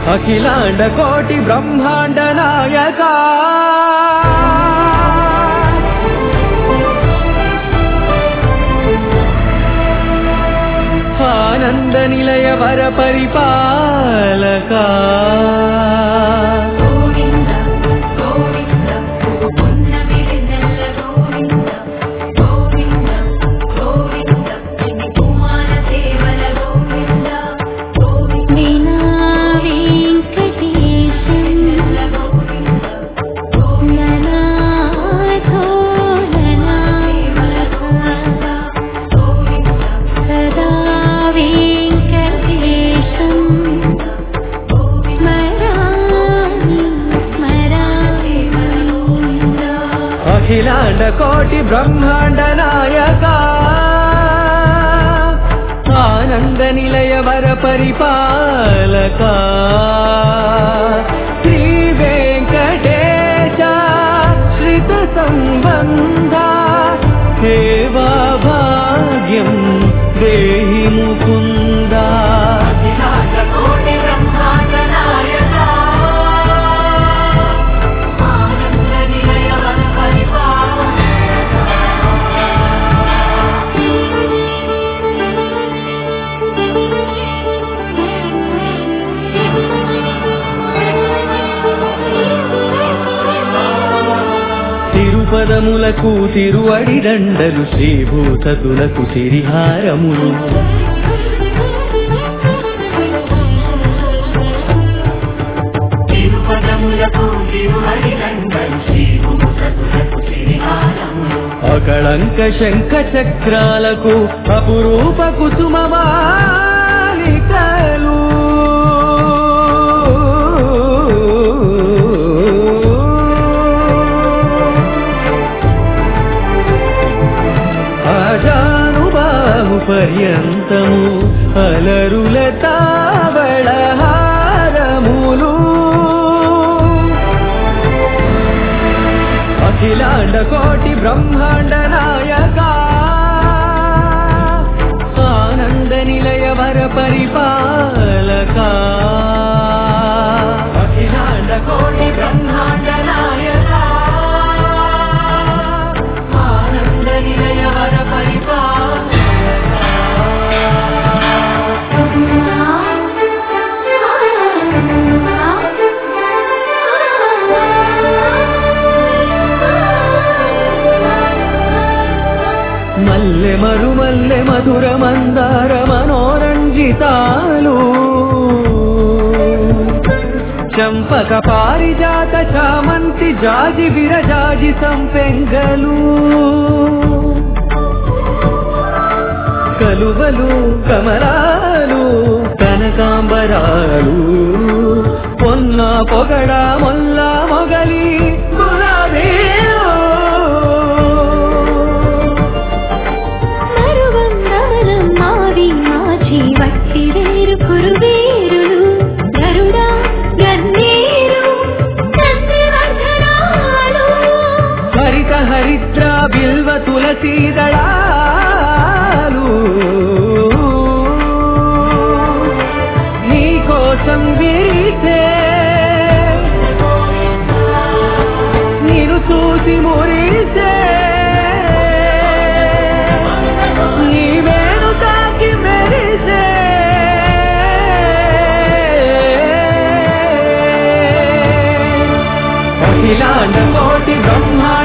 అఖిలాండ కోటి బ్రహ్మాండ నాయక ఆనంద నిలయ వర పరిపాలక గోవింద గోవింద పున్న విరినెల్ల గోవింద గోవింద గోవింద ఇన్ని కుమార సేవల గోవింద గోవింద వినా వెంకటేశం గోవింద గోవింద ననాథో ననాథ గోవింద సదా వెంకటేశం స్మరామి స్మరామి అఖిలాండ కోటి బ్రహ్మాండ నాయక ఆనంద నిలయ వర పరిపాలక శ్రీ వెంకటేశ శ్రిత సంబంధ సేవా భాగ్యం దేహి ముకుందా కోటి బ్రహ్మాండ నాయక ఆనంద నిలయ వర పరిపాలన తిరుపదములకు తిరువడి దండలు శ్రీభూతతులకు సిరిహారములు తిరుపదములకు తిరుహరిలందరు శ్రీభూసతులకు శ్రీహారములు అకళంక శంఖ చక్రాలకు అపురూప కుసుమమాలికలు ఆజానుబాహు పర్యంతము అలరుల తావళహారములు అఖిలాండ కోటి బ్రహ్మాండ నాయక ఆనంద నిలయ వర పరిపాలక అఖిలాండ కోటి బ్రహ్మాండ నాయక ఆనంద నిలయ వర మల్లె మరుమల్లె మధుర మందార మనోరంజితాలు చంపక పారిజాత చామంతి జాజి విరజాజి సంపెంగలు కలువలు కమలాలు కనకాంబరాలు పొన్న పొగడ మొల్ల మొగలి గులాబీలు మరువందరం మావి మాచి వట్టి వేరు కురువేరులు గరుడా గన్నేరు నందివర్ధనాలు హరిత హరిద్ర బిల్వ తులసీ దళాలు నీకోసం విరిసే నేను చూసి మురిసే నీవేను తాకి మెరిసే అఖిలాండ కోటి బ్రహ్మా